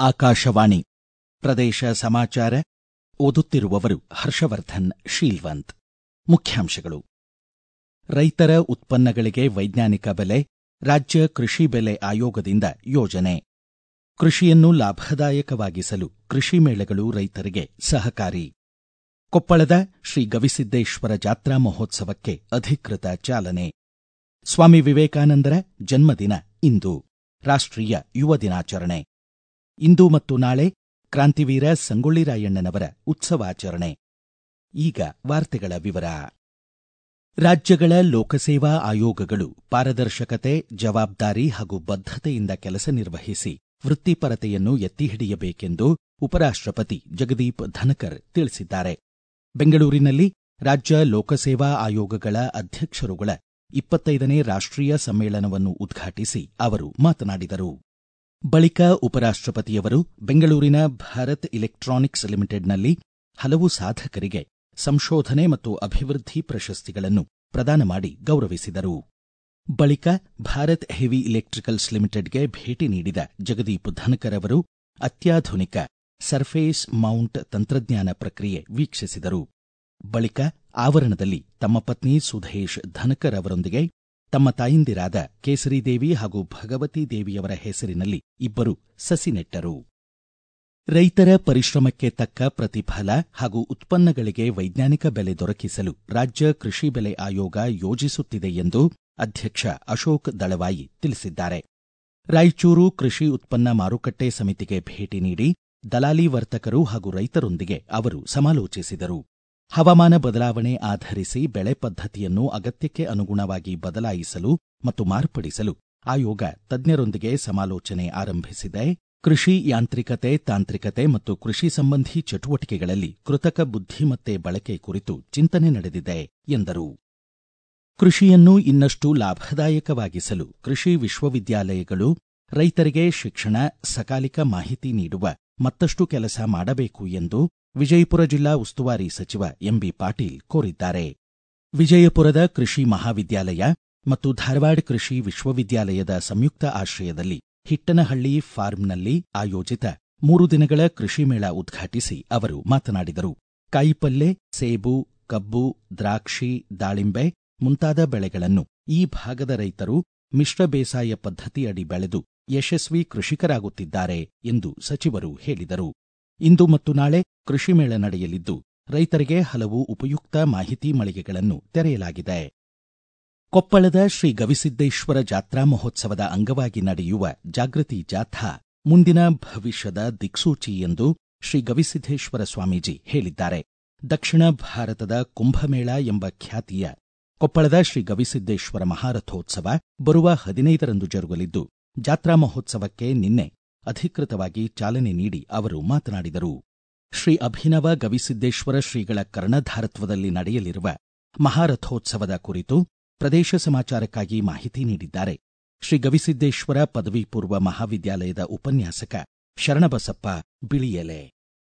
ಆಕಾಶವಾಣಿ ಪ್ರದೇಶ ಸಮಾಚಾರ ಓದುತ್ತಿರುವವರು ಹರ್ಷವರ್ಧನ್ ಶೀಲ್ವಂತ್ ಮುಖ್ಯಾಂಶಗಳು ರೈತರ ಉತ್ಪನ್ನಗಳಿಗೆ ವೈಜ್ಞಾನಿಕ ಬೆಲೆ ರಾಜ್ಯ ಕೃಷಿ ಬೆಲೆ ಆಯೋಗದಿಂದ ಯೋಜನೆ ಕೃಷಿಯನ್ನು ಲಾಭದಾಯಕವಾಗಿಸಲು ಕೃಷಿ ಮೇಳಗಳು ರೈತರಿಗೆ ಸಹಕಾರಿ ಕೊಪ್ಪಳದ ಶ್ರೀ ಗವಿಸಿದ್ದೇಶ್ವರ ಜಾತ್ರಾ ಮಹೋತ್ಸವಕ್ಕೆ ಅಧಿಕೃತ ಚಾಲನೆ ಸ್ವಾಮಿ ವಿವೇಕಾನಂದರ ಜನ್ಮದಿನ ಇಂದು ರಾಷ್ಟ್ರೀಯ ಯುವ ದಿನಾಚರಣೆ ಇಂದು ಮತ್ತು ನಾಳೆ ಕ್ರಾಂತಿವೀರ ಸಂಗೊಳ್ಳಿ ರಾಯಣ್ಣನವರ ಉತ್ಸವಾಚರಣೆ ಈಗ ವಾರ್ತೆಗಳ ವಿವರ ರಾಜ್ಯಗಳ ಲೋಕಸೇವಾ ಆಯೋಗಗಳು ಪಾರದರ್ಶಕತೆ ಜವಾಬ್ದಾರಿ ಹಾಗೂ ಬದ್ಧತೆಯಿಂದ ಕೆಲಸ ನಿರ್ವಹಿಸಿ ವೃತ್ತಿಪರತೆಯನ್ನು ಎತ್ತಿ ಹಿಡಿಯಬೇಕೆಂದು ಉಪರಾಷ್ಟಪತಿ ಜಗದೀಪ್ ಧನಕರ್ ತಿಳಿಸಿದ್ದಾರೆ ಬೆಂಗಳೂರಿನಲ್ಲಿ ರಾಜ್ಯ ಲೋಕಸೇವಾ ಆಯೋಗಗಳ ಅಧ್ಯಕ್ಷರುಗಳ ಇಪ್ಪತ್ತೈದನೇ ರಾಷ್ಟ್ರೀಯ ಸಮ್ಮೇಳನವನ್ನು ಉದ್ಘಾಟಿಸಿ ಅವರು ಮಾತನಾಡಿದರು ಬಳಿಕ ಉಪರಾಷ್ಟಪತಿಯವರು ಬೆಂಗಳೂರಿನ ಭಾರತ್ ಇಲೆಕ್ಟ್ರಾನಿಕ್ಸ್ ಲಿಮಿಟೆಡ್ನಲ್ಲಿ ಹಲವು ಸಾಧಕರಿಗೆ ಸಂಶೋಧನೆ ಮತ್ತು ಅಭಿವೃದ್ಧಿ ಪ್ರಶಸ್ತಿಗಳನ್ನು ಪ್ರದಾನ ಮಾಡಿ ಗೌರವಿಸಿದರು ಬಳಿಕ ಭಾರತ್ ಹೆವಿ ಇಲೆಕ್ಟ್ರಿಕಲ್ಸ್ ಲಿಮಿಟೆಡ್ಗೆ ಭೇಟಿ ನೀಡಿದ ಜಗದೀಪ್ ಧನಕರ್ ಅವರು ಅತ್ಯಾಧುನಿಕ ಸರ್ಫೇಸ್ ಮೌಂಟ್ ತಂತ್ರಜ್ಞಾನ ಪ್ರಕ್ರಿಯೆ ವೀಕ್ಷಿಸಿದರು ಬಳಿಕ ಆವರಣದಲ್ಲಿ ತಮ್ಮ ಪತ್ನಿ ಸುಧೇಶ್ ಧನಕರ್ ಅವರೊಂದಿಗೆ ತಮ್ಮ ತಾಯಂದಿರಾದ ಕೇಸರಿದೇವಿ ಹಾಗೂ ಭಗವತಿ ದೇವಿಯವರ ಹೆಸರಿನಲ್ಲಿ ಇಬ್ಬರು ಸಸಿ ನೆಟ್ಟರು ರೈತರ ಪರಿಶ್ರಮಕ್ಕೆ ತಕ್ಕ ಪ್ರತಿಫಲ ಹಾಗೂ ಉತ್ಪನ್ನಗಳಿಗೆ ವೈಜ್ಞಾನಿಕ ಬೆಲೆ ದೊರಕಿಸಲು ರಾಜ್ಯ ಕೃಷಿ ಬೆಲೆ ಆಯೋಗ ಯೋಜಿಸುತ್ತಿದೆ ಎಂದು ಅಧ್ಯಕ್ಷ ಅಶೋಕ್ ದಳವಾಯಿ ತಿಳಿಸಿದ್ದಾರೆ ರಾಯಚೂರು ಕೃಷಿ ಉತ್ಪನ್ನ ಮಾರುಕಟ್ಟೆ ಸಮಿತಿಗೆ ಭೇಟಿ ನೀಡಿ ದಲಾಲಿ ವರ್ತಕರು ಹಾಗೂ ರೈತರೊಂದಿಗೆ ಅವರು ಸಮಾಲೋಚಿಸಿದರು ಹವಾಮಾನ ಬದಲಾವಣೆ ಆಧರಿಸಿ ಬೆಳೆ ಪದ್ಧತಿಯನ್ನು ಅಗತ್ಯಕ್ಕೆ ಅನುಗುಣವಾಗಿ ಬದಲಾಯಿಸಲು ಮತ್ತು ಮಾರ್ಪಡಿಸಲು ಆಯೋಗ ತಜ್ಞರೊಂದಿಗೆ ಸಮಾಲೋಚನೆ ಆರಂಭಿಸಿದೆ ಕೃಷಿ ಯಾಂತ್ರಿಕತೆ ತಾಂತ್ರಿಕತೆ ಮತ್ತು ಕೃಷಿ ಸಂಬಂಧಿ ಚಟುವಟಿಕೆಗಳಲ್ಲಿ ಕೃತಕ ಬುದ್ಧಿಮತ್ತೆ ಬಳಕೆ ಕುರಿತು ಚಿಂತನೆ ನಡೆದಿದೆ ಎಂದರು ಕೃಷಿಯನ್ನು ಇನ್ನಷ್ಟು ಲಾಭದಾಯಕವಾಗಿಸಲು ಕೃಷಿ ವಿಶ್ವವಿದ್ಯಾಲಯಗಳು ರೈತರಿಗೆ ಶಿಕ್ಷಣ ಸಕಾಲಿಕ ಮಾಹಿತಿ ನೀಡುವ ಮತ್ತಷ್ಟು ಕೆಲಸ ಮಾಡಬೇಕು ಎಂದು ವಿಜಯಪುರ ಜಿಲ್ಲಾ ಉಸ್ತುವಾರಿ ಸಚಿವ ಎಂಬಿ ಪಾಟೀಲ್ ಕೋರಿದ್ದಾರೆ ವಿಜಯಪುರದ ಕೃಷಿ ಮಹಾವಿದ್ಯಾಲಯ ಮತ್ತು ಧಾರವಾಡ ಕೃಷಿ ವಿಶ್ವವಿದ್ಯಾಲಯದ ಸಂಯುಕ್ತ ಆಶ್ರಯದಲ್ಲಿ ಹಿಟ್ಟನಹಳ್ಳಿ ಫಾರ್ಮ್ನಲ್ಲಿ ಆಯೋಜಿತ ಮೂರು ದಿನಗಳ ಕೃಷಿ ಮೇಳ ಉದ್ಘಾಟಿಸಿ ಅವರು ಮಾತನಾಡಿದರು ಕಾಯಿಪಲ್ಲೆ ಸೇಬು ಕಬ್ಬು ದ್ರಾಕ್ಷಿ ದಾಳಿಂಬೆ ಮುಂತಾದ ಬೆಳೆಗಳನ್ನು ಈ ಭಾಗದ ರೈತರು ಮಿಶ್ರ ಬೇಸಾಯ ಪದ್ಧತಿಯಡಿ ಬೆಳೆದು ಯಶಸ್ವಿ ಕೃಷಿಕರಾಗುತ್ತಿದ್ದಾರೆ ಎಂದು ಸಚಿವರು ಹೇಳಿದರು ಇಂದು ಮತ್ತು ನಾಳೆ ಕೃಷಿ ಮೇಳ ನಡೆಯಲಿದ್ದು ರೈತರಿಗೆ ಹಲವು ಉಪಯುಕ್ತ ಮಾಹಿತಿ ಮಳಿಗೆಗಳನ್ನು ತೆರೆಯಲಾಗಿದೆ ಕೊಪ್ಪಳದ ಶ್ರೀ ಗವಿಸಿದ್ದೇಶ್ವರ ಜಾತ್ರಾ ಮಹೋತ್ಸವದ ಅಂಗವಾಗಿ ನಡೆಯುವ ಜಾಗೃತಿ ಜಾಥಾ ಮುಂದಿನ ಭವಿಷ್ಯದ ದಿಕ್ಸೂಚಿ ಎಂದು ಶ್ರೀ ಗವಿಸಿದ್ದೇಶ್ವರ ಸ್ವಾಮೀಜಿ ಹೇಳಿದ್ದಾರೆ ದಕ್ಷಿಣ ಭಾರತದ ಕುಂಭಮೇಳ ಎಂಬ ಖ್ಯಾತಿಯ ಕೊಪ್ಪಳದ ಶ್ರೀ ಗವಿಸಿದ್ದೇಶ್ವರ ಮಹಾರಥೋತ್ಸವ ಬರುವ ಹದಿನೈದರಂದು ಜರುಗಲಿದ್ದು ಜಾತ್ರಾ ಮಹೋತ್ಸವಕ್ಕೆ ನಿನ್ನೆ ಅಧಿಕೃತವಾಗಿ ಚಾಲನೆ ನೀಡಿ ಅವರು ಮಾತನಾಡಿದರು ಶ್ರೀ ಅಭಿನವ ಗವಿಸಿದ್ದೇಶ್ವರ ಶ್ರೀಗಳ ಕರ್ಣಧಾರತ್ವದಲ್ಲಿ ನಡೆಯಲಿರುವ ಮಹಾರಥೋತ್ಸವದ ಕುರಿತು ಪ್ರದೇಶ ಸಮಾಚಾರಕ್ಕಾಗಿ ಮಾಹಿತಿ ನೀಡಿದ್ದಾರೆ ಶ್ರೀ ಗವಿಸಿದ್ದೇಶ್ವರ ಪದವಿ ಪೂರ್ವ ಮಹಾವಿದ್ಯಾಲಯದ ಉಪನ್ಯಾಸಕ ಶರಣಬಸಪ್ಪ ಬಿಳಿಯಲೆ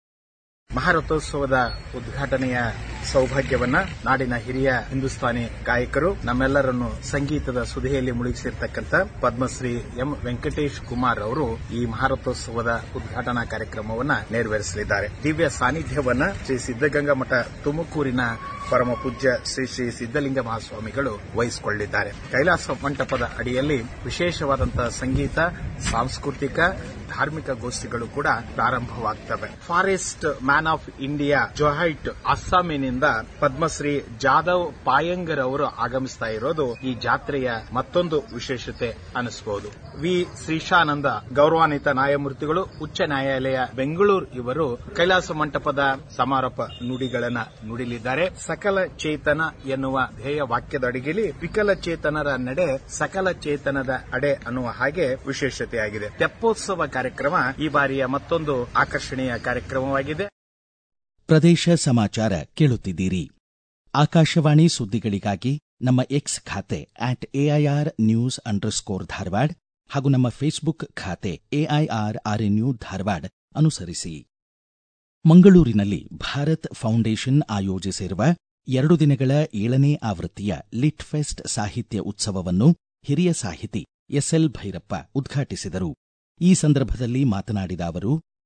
ಮಹಾರಥೋತ್ಸವದ ಉದ್ಘಾಟನೆಯ ಸೌಭಾಗ್ಯವನ್ನ ನಾಡಿನ ಹಿರಿಯ ಹಿಂದೂಸ್ತಾನಿ ಗಾಯಕರು ನಮ್ಮೆಲ್ಲರನ್ನು ಸಂಗೀತದ ಸುಧೆಯಲ್ಲಿ ಮುಳುಗಿಸಿರ್ತಕ್ಕಂಥ ಪದ್ಮಶ್ರೀ ಎಂ ವೆಂಕಟೇಶ್ ಕುಮಾರ್ ಅವರು ಈ ಮಹಾರಥೋತ್ಸವದ ಉದ್ಘಾಟನಾ ಕಾರ್ಯಕ್ರಮವನ್ನ ನೆರವೇರಿಸಲಿದ್ದಾರೆ ದಿವ್ಯ ಸಾನ್ನಿಧ್ಯವನ್ನ ಶ್ರೀ ಸಿದ್ದಗಂಗಾ ಮಠ ತುಮಕೂರಿನ ಪರಮ ಪೂಜ್ಯ ಶ್ರೀ ಶ್ರೀ ಸಿದ್ದಲಿಂಗ ಮಹಾಸ್ವಾಮಿಗಳು ವಹಿಸಿಕೊಳ್ಳಿದ್ದಾರೆ ಕೈಲಾಸ ಮಂಟಪದ ಅಡಿಯಲ್ಲಿ ವಿಶೇಷವಾದಂತಹ ಸಂಗೀತ ಸಾಂಸ್ಕೃತಿಕ ಧಾರ್ಮಿಕ ಗೋಷ್ಠಿಗಳು ಕೂಡ ಪ್ರಾರಂಭವಾಗ್ತವೆ forest man of India Jorhat ಅಸ್ಸಾಮಿನಿಂದ ಪದ್ಮಶ್ರೀ ಜಾಧವ್ ಪಾಯಂಗರ್ ಅವರು ಆಗಮಿಸ್ತಾ ಇರೋದು ಈ ಜಾತ್ರೆಯ ಮತ್ತೊಂದು ವಿಶೇಷತೆ ಅನಿಸಬಹುದು ವಿ ಶ್ರೀಶಾನಂದ ಗೌರವಾನ್ವಿತ ನ್ಯಾಯಮೂರ್ತಿಗಳು ಉಚ್ಚ ನ್ಯಾಯಾಲಯ ಬೆಂಗಳೂರು ಇವರು ಕೈಲಾಸ ಮಂಟಪದ ಸಮಾರೋಪ ನುಡಿಗಳನ್ನ ನುಡಿಲಿದ್ದಾರೆ ಸಕಲ ಚೇತನ ಎನ್ನುವ ಧ್ಯೇಯ ವಾಕ್ಯದ ಅಡಿಗೆಲಿ ವಿಕಲಚೇತನರ ನಡೆ ಸಕಲ ಚೇತನದ ಅಡೆ ಅನ್ನುವ ಹಾಗೆ ವಿಶೇಷತೆಯಾಗಿದೆ ತೆಪ್ಪೋತ್ಸವ ಕಾರ್ಯಕ್ರಮ ಈ ಬಾರಿಯ ಮತ್ತೊಂದು ಆಕರ್ಷಣೀಯ ಕಾರ್ಯಕ್ರಮವಾಗಿದೆ ಪ್ರದೇಶ ಸಮಾಚಾರ ಕೇಳುತ್ತಿದ್ದೀರಿ ಆಕಾಶವಾಣಿ ಸುದ್ದಿಗಳಿಗಾಗಿ ನಮ್ಮ ಎಕ್ಸ್ ಖಾತೆ at AIR news underscore Dharwad ಹಾಗೂ ನಮ್ಮ ಫೇಸ್ಬುಕ್ ಖಾತೆ ಎಐಆರ್ ಆರ್ಎನ್ಯು ಧಾರವಾಡ ಅನುಸರಿಸಿ ಮಂಗಳೂರಿನಲ್ಲಿ ಭಾರತ್ ಫೌಂಡೇಶನ್ ಆಯೋಜಿಸಿರುವ ಎರಡು ದಿನಗಳ ಏಳನೇ ಆವೃತ್ತಿಯ ಲಿಟ್ ಫೆಸ್ಟ್ ಸಾಹಿತ್ಯ ಉತ್ಸವವನ್ನು ಹಿರಿಯ ಸಾಹಿತಿ ಎಸ್ಎಲ್ ಭೈರಪ್ಪ ಉದ್ಘಾಟಿಸಿದರು ಈ ಸಂದರ್ಭದಲ್ಲಿ ಮಾತನಾಡಿದ ಅವರು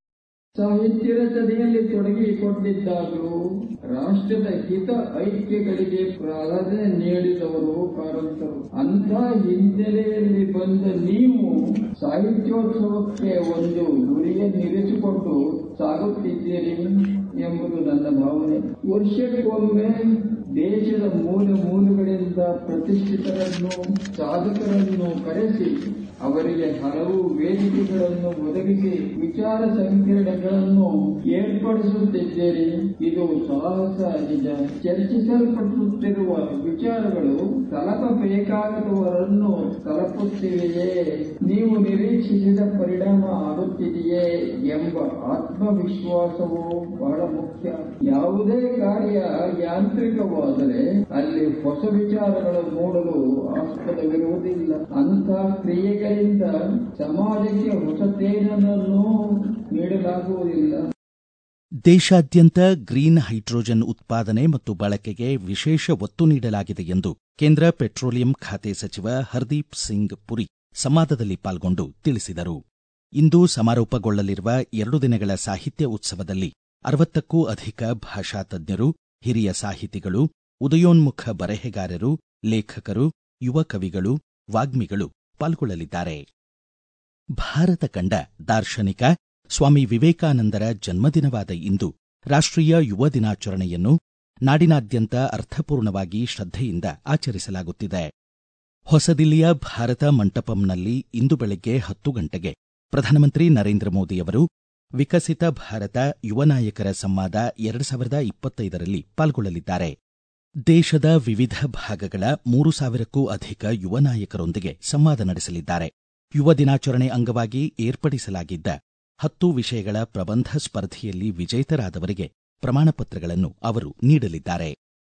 ಸಾಹಿತ್ಯ ರಚನೆಯಲ್ಲಿ ತೊಡಗಿಕೊಂಡಿದ್ದಾಗಲೂ ರಾಷ್ಟ್ರದ ಹಿತ ಐಕ್ಯಗಳಿಗೆ ಪ್ರಾಧಾನ್ಯ ನೀಡಿದವರು ಕಾರಂತರು ಅಂತ ಹಿನ್ನೆಲೆಯಲ್ಲಿ ಬಂದ ನೀವು ಸಾಹಿತ್ಯೋತ್ಸವಕ್ಕೆ ಒಂದು ಗುರಿಯನ್ನಿರಿಸಿಕೊಂಡು ಸಾಗುತ್ತಿದ್ದೀರಿ ಎಂಬುದು ನನ್ನ ಭಾವನೆ ವರ್ಷಕ್ಕೊಮ್ಮೆ ದೇಶದ ಮೂಲ ಮೂಲಗಳಿಂದ ಪ್ರತಿಷ್ಠಿತರನ್ನು ಸಾಧಕರನ್ನು ಕರೆಸಿ ಅವರಿಗೆ ಹಲವು ವೇದಿಕೆಗಳನ್ನು ಒದಗಿಸಿ ವಿಚಾರ ಸಂಕಿರಣಗಳನ್ನು ಏರ್ಪಡಿಸುತ್ತಿದ್ದೀರಿ ಇದು ಸಾಹಸ ನಿಜ ಚರ್ಚಿಸಲ್ಪಡುತ್ತಿರುವ ವಿಚಾರಗಳು ತಲಪಬೇಕಾಗದವರನ್ನು ತಲಪುತ್ತಿವೆಯೇ ನೀವು ನಿರೀಕ್ಷಿಸಿದ ಪರಿಣಾಮ ಆಗುತ್ತಿದೆಯೇ ಎಂಬ ಆತ್ಮವಿಶ್ವಾಸವು ಬಹಳ ಮುಖ್ಯ ಯಾವುದೇ ಕಾರ್ಯ ಯಾಂತ್ರಿಕವಾದರೆ ಅಲ್ಲಿ ಹೊಸ ವಿಚಾರಗಳು ಮೂಡಲು ಆಸ್ಪದವಿರುವುದಿಲ್ಲ ಅಂಥ ಕ್ರಿಯೆಗಳಿಂದ ಸಮಾಜಕ್ಕೆ ಹೊಸತೇನನ್ನು ನೀಡಲಾಗುವುದಿಲ್ಲ ದೇಶಾದ್ಯಂತ ಗ್ರೀನ್ ಹೈಡ್ರೋಜನ್ ಉತ್ಪಾದನೆ ಮತ್ತು ಬಳಕೆಗೆ ವಿಶೇಷ ಒತ್ತು ನೀಡಲಾಗಿದೆ ಎಂದು ಕೇಂದ್ರ ಪೆಟ್ರೋಲಿಯಂ ಖಾತೆ ಸಚಿವ ಹರ್ದೀಪ್ ಸಿಂಗ್ ಪುರಿ ಸಂವಾದದಲ್ಲಿ ಪಾಲ್ಗೊಂಡು ತಿಳಿಸಿದರು ಇಂದು ಸಮಾರೋಪಗೊಳ್ಳಲಿರುವ ಎರಡು ದಿನಗಳ ಸಾಹಿತ್ಯ ಉತ್ಸವದಲ್ಲಿ ಅರವತ್ತಕ್ಕೂ ಅಧಿಕ ಭಾಷಾ ತಜ್ಞರು ಹಿರಿಯ ಸಾಹಿತಿಗಳು ಉದಯೋನ್ಮುಖ ಬರೆಹಗಾರರು ಲೇಖಕರು ಯುವ ಕವಿಗಳು ವಾಗ್ಮಿಗಳು ಪಾಲ್ಗೊಳ್ಳಲಿದ್ದಾರೆ ಭಾರತ ಕಂಡ ದಾರ್ಶನಿಕ ಸ್ವಾಮಿ ವಿವೇಕಾನಂದರ ಜನ್ಮದಿನವಾದ ಇಂದು ರಾಷ್ಟ್ರೀಯ ಯುವ ದಿನಾಚರಣೆಯನ್ನು ನಾಡಿನಾದ್ಯಂತ ಅರ್ಥಪೂರ್ಣವಾಗಿ ಶ್ರದ್ಧೆಯಿಂದ ಆಚರಿಸಲಾಗುತ್ತಿದೆ ಹೊಸದಿಲ್ಲಿಯ ಭಾರತ ಮಂಟಪಂನಲ್ಲಿ ಇಂದು ಬೆಳಗ್ಗೆ ಹತ್ತು ಗಂಟೆಗೆ ಪ್ರಧಾನಮಂತ್ರಿ ನರೇಂದ್ರ ಮೋದಿಯವರು ವಿಕಸಿತ ಭಾರತ ಯುವ ನಾಯಕರ ಸಂವಾದ ಎರಡು ಸಾವಿರದ ಇಪ್ಪತ್ತೈದರಲ್ಲಿ ಪಾಲ್ಗೊಳ್ಳಲಿದ್ದಾರೆ ದೇಶದ ವಿವಿಧ ಭಾಗಗಳ ಮೂರು ಸಾವಿರಕ್ಕೂ ಅಧಿಕ ಯುವ ನಾಯಕರೊಂದಿಗೆ ಸಂವಾದ ನಡೆಸಲಿದ್ದಾರೆ ಯುವ ದಿನಾಚರಣೆ ಅಂಗವಾಗಿ ಏರ್ಪಡಿಸಲಾಗಿದ್ದ ಹತ್ತು ವಿಷಯಗಳ ಪ್ರಬಂಧ ಸ್ಪರ್ಧೆಯಲ್ಲಿ ವಿಜೇತರಾದವರಿಗೆ ಪ್ರಮಾಣಪತ್ರಗಳನ್ನು ಅವರು ನೀಡಲಿದ್ದಾರೆ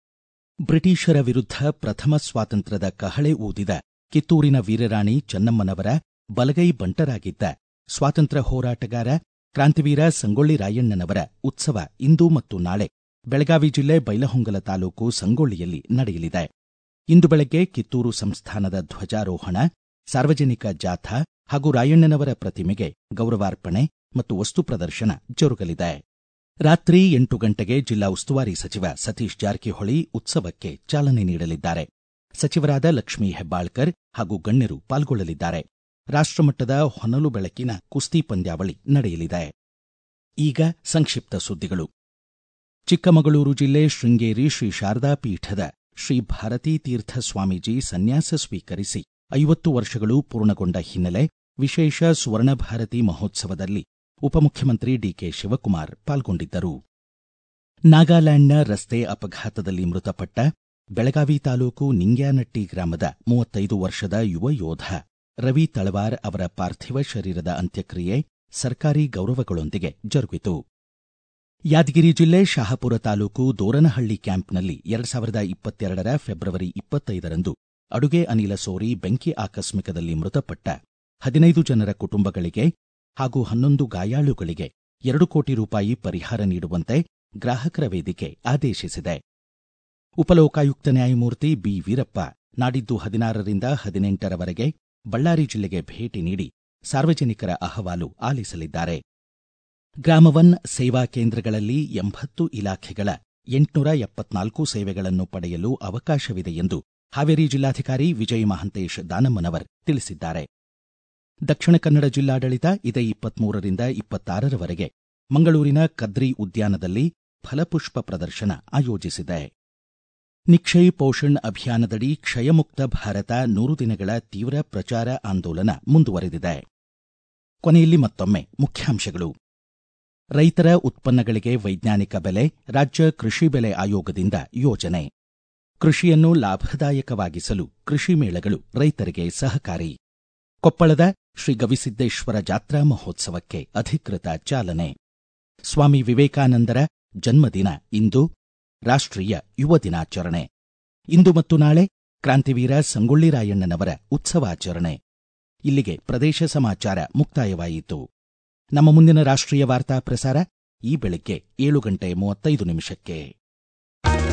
ಬ್ರಿಟಿಷರ ವಿರುದ್ಧ ಪ್ರಥಮ ಸ್ವಾತಂತ್ರ್ಯದ ಕಹಳೆ ಊದಿದ ಕಿತ್ತೂರಿನ ವೀರರಾಣಿ ಚೆನ್ನಮ್ಮನವರ ಬಲಗೈ ಬಂಟರಾಗಿದ್ದ ಸ್ವಾತಂತ್ರ್ಯ ಹೋರಾಟಗಾರ ಕ್ರಾಂತಿವೀರ ಸಂಗೊಳ್ಳಿ ರಾಯಣ್ಣನವರ ಉತ್ಸವ ಇಂದು ಮತ್ತು ನಾಳೆ ಬೆಳಗಾವಿ ಜಿಲ್ಲೆ ಬೈಲಹೊಂಗಲ ತಾಲೂಕು ಸಂಗೊಳ್ಳಿಯಲ್ಲಿ ನಡೆಯಲಿದೆ ಇಂದು ಬೆಳಗ್ಗೆ ಕಿತ್ತೂರು ಸಂಸ್ಥಾನದ ಧ್ವಜಾರೋಹಣ ಸಾರ್ವಜನಿಕ ಜಾಥಾ ಹಾಗೂ ರಾಯಣ್ಣನವರ ಪ್ರತಿಮೆಗೆ ಗೌರವಾರ್ಪಣೆ ಮತ್ತು ವಸ್ತು ಪ್ರದರ್ಶನ ಜರುಗಲಿದೆ ರಾತ್ರಿ ಎಂಟು ಗಂಟೆಗೆ ಜಿಲ್ಲಾ ಉಸ್ತುವಾರಿ ಸಚಿವ ಸತೀಶ್ ಜಾರಕಿಹೊಳಿ ಉತ್ಸವಕ್ಕೆ ಚಾಲನೆ ನೀಡಲಿದ್ದಾರೆ ಸಚಿವರಾದ ಲಕ್ಷ್ಮೀ ಹೆಬ್ಬಾಳ್ಕರ್ ಹಾಗೂ ಗಣ್ಯರು ಪಾಲ್ಗೊಳ್ಳಲಿದ್ದಾರೆ ರಾಷ್ಟ್ರಮಟ್ಟದ ಹೊನಲು ಬೆಳಕಿನ ಕುಸ್ತಿ ಪಂದ್ಯಾವಳಿ ನಡೆಯಲಿದೆ ಈಗ ಸಂಕ್ಷಿಪ್ತ ಸುದ್ದಿಗಳು ಚಿಕ್ಕಮಗಳೂರು ಜಿಲ್ಲೆ ಶೃಂಗೇರಿ ಶ್ರೀ ಶಾರದಾ ಪೀಠದ ಶ್ರೀ ಭಾರತೀ ತೀರ್ಥ ಸ್ವಾಮೀಜಿ ಸನ್ಯಾಸ ಸ್ವೀಕರಿಸಿ ಐವತ್ತು ವರ್ಷಗಳು ಪೂರ್ಣಗೊಂಡ ಹಿನ್ನೆಲೆ ವಿಶೇಷ ಸುವರ್ಣಭಾರತಿ ಮಹೋತ್ಸವದಲ್ಲಿ ಉಪಮುಖ್ಯಮಂತ್ರಿ ಡಿಕೆ ಶಿವಕುಮಾರ್ ಪಾಲ್ಗೊಂಡಿದ್ದರು ನಾಗಾಲ್ಯಾಂಡ್ನ ರಸ್ತೆ ಅಪಘಾತದಲ್ಲಿ ಮೃತಪಟ್ಟ ಬೆಳಗಾವಿ ತಾಲೂಕು ನಿಂಗ್ಯಾನಟ್ಟಿ ಗ್ರಾಮದ ಮೂವತ್ತೈದು ವರ್ಷದ ಯುವ ಯೋಧ ರವಿ ತಳವಾರ್ ಅವರ ಪಾರ್ಥಿವ ಶರೀರದ ಅಂತ್ಯಕ್ರಿಯೆ ಸರ್ಕಾರಿ ಗೌರವಗಳೊಂದಿಗೆ ಜರುಗಿತು ಯಾದಗಿರಿ ಜಿಲ್ಲೆ ಶಹಾಪುರ ತಾಲೂಕು ದೋರನಹಳ್ಳಿ ಕ್ಯಾಂಪ್ನಲ್ಲಿ ಎರಡು ಸಾವಿರದ ಇಪ್ಪತ್ತೆರಡರ ಫೆಬ್ರವರಿ ಇಪ್ಪತ್ತೈದರಂದು ಅಡುಗೆ ಅನಿಲ ಸೋರಿ ಬೆಂಕಿ ಆಕಸ್ಮಿಕದಲ್ಲಿ ಮೃತಪಟ್ಟ ಹದಿನೈದು ಜನರ ಕುಟುಂಬಗಳಿಗೆ ಹಾಗೂ ಹನ್ನೊಂದು ಗಾಯಾಳುಗಳಿಗೆ ಎರಡು ಕೋಟಿ ರೂಪಾಯಿ ಪರಿಹಾರ ನೀಡುವಂತೆ ಗ್ರಾಹಕರ ವೇದಿಕೆ ಆದೇಶಿಸಿದೆ ಉಪಲೋಕಾಯುಕ್ತ ನ್ಯಾಯಮೂರ್ತಿ ಬಿ ವೀರಪ್ಪ ನಾಡಿದ್ದು ಹದಿನಾರರಿಂದ ಹದಿನೆಂಟರವರೆಗೆ ಬಳ್ಳಾರಿ ಜಿಲ್ಲೆಗೆ ಭೇಟಿ ನೀಡಿ ಸಾರ್ವಜನಿಕರ ಅಹವಾಲು ಆಲಿಸಲಿದ್ದಾರೆ ಗ್ರಾಮವನ್ ಸೇವಾ ಕೇಂದ್ರಗಳಲ್ಲಿ ಎಂಬತ್ತು ಇಲಾಖೆಗಳ ಎಂಟುನೂರ ಎಪ್ಪತ್ನಾಲ್ಕು ಸೇವೆಗಳನ್ನು ಪಡೆಯಲು ಅವಕಾಶವಿದೆ ಎಂದು ಹಾವೇರಿ ಜಿಲ್ಲಾಧಿಕಾರಿ ವಿಜಯ ಮಹಂತೇಶ್ ದಾನಮ್ಮನವರ್ ತಿಳಿಸಿದ್ದಾರೆ ದಕ್ಷಿಣ ಕನ್ನಡ ಜಿಲ್ಲಾಡಳಿತ ಇದೇ ಇಪ್ಪತ್ಮೂರರಿಂದ ಇಪ್ಪತ್ತಾರರವರೆಗೆ ಮಂಗಳೂರಿನ ಕದ್ರಿ ಉದ್ಯಾನದಲ್ಲಿ ಫಲಪುಷ್ಪ ಪ್ರದರ್ಶನ ಆಯೋಜಿಸಿದೆ ನಿಕ್ಷಯ್ ಪೋಷಣ್ ಅಭಿಯಾನದಡಿ ಕ್ಷಯಮುಕ್ತ ಭಾರತ ನೂರು ದಿನಗಳ ತೀವ್ರ ಪ್ರಚಾರ ಆಂದೋಲನ ಮುಂದುವರೆದಿದೆ ಕೊನೆಯಲ್ಲಿ ಮತ್ತೊಮ್ಮೆ ಮುಖ್ಯಾಂಶಗಳು ರೈತರ ಉತ್ಪನ್ನಗಳಿಗೆ ವೈಜ್ಞಾನಿಕ ಬೆಲೆ ರಾಜ್ಯ ಕೃಷಿ ಬೆಲೆ ಆಯೋಗದಿಂದ ಯೋಜನೆ ಕೃಷಿಯನ್ನು ಲಾಭದಾಯಕವಾಗಿಸಲು ಕೃಷಿ ಮೇಳಗಳು ರೈತರಿಗೆ ಸಹಕಾರಿ ಕೊಪ್ಪಳದ ಶ್ರೀ ಗವಿಸಿದ್ದೇಶ್ವರ ಜಾತ್ರಾ ಮಹೋತ್ಸವಕ್ಕೆ ಅಧಿಕೃತ ಚಾಲನೆ ಸ್ವಾಮಿ ವಿವೇಕಾನಂದರ ಜನ್ಮದಿನ ಇಂದು ರಾಷ್ಟ್ರೀಯ ಯುವ ದಿನಾಚರಣೆ ಇಂದು ಮತ್ತು ನಾಳೆ ಕ್ರಾಂತಿವೀರ ಸಂಗೊಳ್ಳಿ ರಾಯಣ್ಣನವರ ಉತ್ಸವಾಚರಣೆ ಇಲ್ಲಿಗೆ ಪ್ರದೇಶ ಸಮಾಚಾರ ಮುಕ್ತಾಯವಾಯಿತು ನಮ್ಮ ಮುಂದಿನ ರಾಷ್ಟ್ರೀಯ ವಾರ್ತಾ ಪ್ರಸಾರ ಈ ಬೆಳಗ್ಗೆ ಏಳು ಗಂಟೆ ಮೂವತ್ತೈದು ನಿಮಿಷಕ್ಕೆ